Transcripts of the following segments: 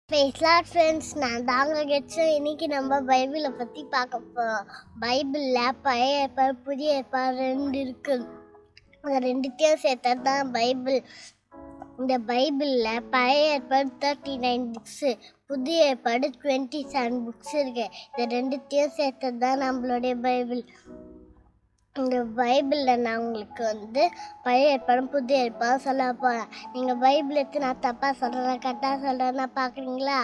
ஃபேஸ்லாட் friends நான் தாங்க கெட்ஸும் இன்னைக்கு நம்ம பைபிளை பற்றி பார்க்க போகிறோம் பைபிளில் பழைய ஏற்பாடு புதிய ஏற்பாடு ரெண்டு இருக்கு அந்த ரெண்டுத்தையும் சேர்த்தா தான் பைபிள் இந்த பைபிளில் பழைய ஏற்பாடு தேர்ட்டி நைன் புக்ஸு புதிய ஏற்பாடு டுவெண்ட்டி செவன் புக்ஸ் இருக்கு இந்த ரெண்டுத்தையும் சேர்த்தது தான் நம்மளுடைய பைபிள் இந்த பைபிளில் நான் உங்களுக்கு வந்து பழைய ஏற்பாடும் புதிய ஏற்பாடும் சொல்ல போகிறேன் நீங்கள் பைபிள் எடுத்து நான் தப்பாக சொல்கிறேன் கரெக்டாக சொல்கிறேன்னா பார்க்குறீங்களா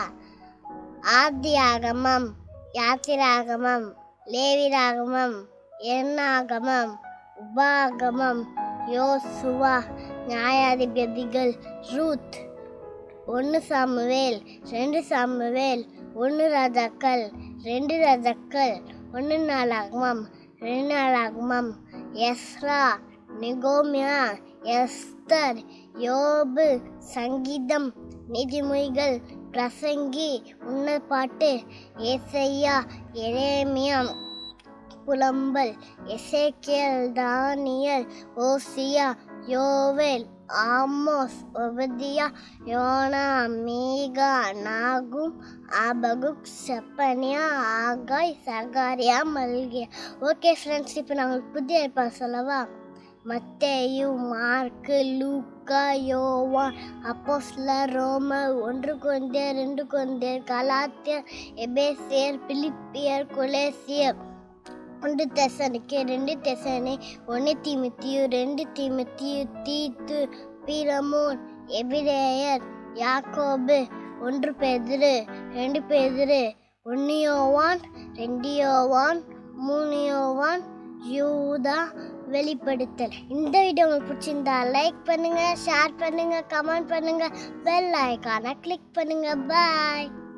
ஆதி ஆகமம் யாத்திராகமம் லேவிராகமம் எண்ணாகமம் உபாகமம் யோசுவா நியாயாதிபதிகள் ரூத் ஒன்று சாமுவேல் ரெண்டு சாமுவேல் ஒன்று ராஜாக்கள் ரெண்டு ராஜாக்கள் ஒன்று நாளாகமம் ரெண்டு நாளாகமம் எஸ்ரா நிகோமியா எஸ்தர் யோபு சங்கீதம் நீதிமொழிகள் பிரசங்கி உன்னப்பாட்டு ஏசையா எரேமியா புலம்பல் எசேக்கியல் தானியல் ஓசியா யோவேல் ஆமோஸ் ஒபதியா யோனா மீகா நாகும் ஆபகுக் செப்பனியா ஆகாய் சகாரியா மல்கியா ஓகே ஃப்ரெண்ட்ஸ் இப்போ நாங்கள் புதிய ஏற்பாடு சொல்லவா மத்தேயு மார்க்கு லூக்கா யோவான் அப்போஸ்லர் ரோமர் ஒன்று கொண்டேர் ரெண்டு கொண்டேர் கலாத்தியர் எபேசியர் பிலிப்பியர் கொலேசியர் ஒன்று தெசனுக்கு ரெண்டு தெசனே ஒன்று தீமித்தியு ரெண்டு தீமித்தியு தீத்து பீரமோன் எபிரேயர் யாக்கோபு ஒன்று பேதுரு ரெண்டு பேதுரு ஒன்று யோவான் ரெண்டு யோவான் மூணு யோவான் யூதா வெளிப்படுத்தல் இந்த வீடியோ உங்களுக்கு பிடிச்சிருந்தா லைக் பண்ணுங்க ஷேர் பண்ணுங்க கமெண்ட் பண்ணுங்க பெல் ஐக்கானை கிளிக் பண்ணுங்க பாய்